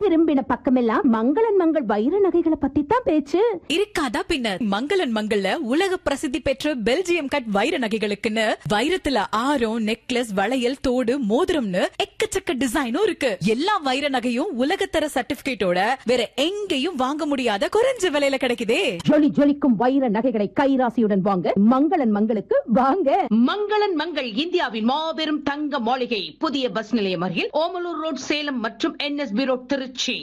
திரும்பின பக்கமெல்லாம் மங்களன் மங்கள் வைர நகைகளை பத்தி தான் பேச்சு இருக்காதா பின்ன மங்களன் மங்கள்ல உலக பிரசித்தி பெற்ற பெல்ஜியம் கட் வைர நகைகளுக்குன்னு வைரத்துல ஆரம் நெக்லஸ் வளையல் தோடு மோதிரம்னு எக்கச்சக்க டிசைனும் இருக்கு எல்லா வைர நகையும் உலகத்தர சர்டிபிகேட்டோட வேற எங்கேயும் வாங்க முடியாத குறைஞ்ச விலையில கிடைக்குதே ஜொலி ஜொலிக்கும் வைர நகைகளை கைராசியுடன் வாங்க மங்களன் மங்களுக்கு வாங்க மங்களன் மங்கள் இந்தியாவின் மாபெரும் தங்க மாளிகை புதிய பஸ் நிலையம் அருகில் ஓமலூர் ரோட் சேலம் மற்றும் என்எஸ்பி ரோட் திருச்சி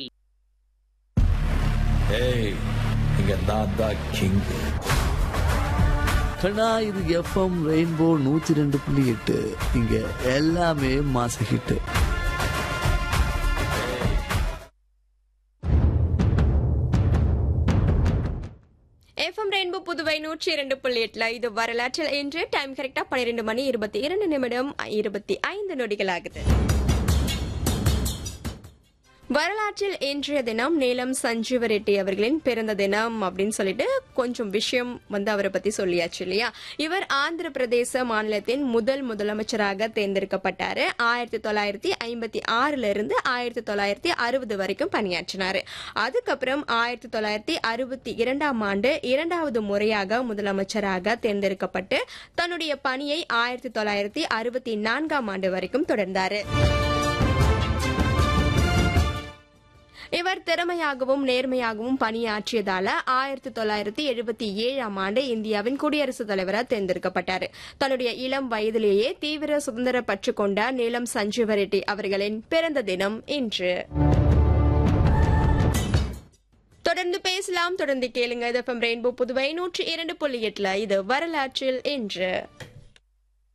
ஏய் இங்க நான் தான் கிங் கண்ணா இது எஃப்எம் ரெயின்போ நூத்தி ரெண்டு புள்ளி எட்டு இங்க எல்லாமே மாச ஹிட் எஃப்எம் ரெயின்போ புதுவை நூற்றி இரண்டு புள்ளி எட்டுல இது வரலாற்றில் இன்று டைம் கரெக்டா பன்னிரெண்டு மணி இருபத்தி இரண்டு நிமிடம் இருபத்தி ஐந்து நொடிகள் ஆகுது வரலாற்றில் இன்றைய தினம் நீலம் சஞ்சீவ ரெட்டி அவர்களின் பிறந்த தினம் அப்படின்னு சொல்லிட்டு கொஞ்சம் விஷயம் வந்து அவரை பத்தி சொல்லியாச்சு இல்லையா இவர் ஆந்திர பிரதேச மாநிலத்தின் முதல் முதலமைச்சராக தேர்ந்தெடுக்கப்பட்டாரு ஆயிரத்தி தொள்ளாயிரத்தி ஐம்பத்தி ஆறுல இருந்து ஆயிரத்தி தொள்ளாயிரத்தி அறுபது வரைக்கும் பணியாற்றினாரு அதுக்கப்புறம் ஆயிரத்தி தொள்ளாயிரத்தி அறுபத்தி இரண்டாம் ஆண்டு இரண்டாவது முறையாக முதலமைச்சராக தேர்ந்தெடுக்கப்பட்டு தன்னுடைய பணியை ஆயிரத்தி தொள்ளாயிரத்தி அறுபத்தி நான்காம் ஆண்டு வரைக்கும் தொடர்ந்தாரு இவர் திறமையாகவும் நேர்மையாகவும் பணியாற்றியதால ஆயிரத்தி தொள்ளாயிரத்தி எழுபத்தி ஏழாம் ஆண்டு இந்தியாவின் குடியரசுத் தலைவராக தேர்ந்தெடுக்கப்பட்டார் தன்னுடைய இளம் வயதிலேயே தீவிர சுதந்திர பற்று கொண்ட நீலம் சஞ்சீவ ரெட்டி அவர்களின் பிறந்த தினம் இன்று தொடர்ந்து பேசலாம் தொடர்ந்து கேளுங்க இது ரெயின்போ புதுவை நூற்றி இரண்டு புள்ளி எட்டுல இது வரலாற்றில் இன்று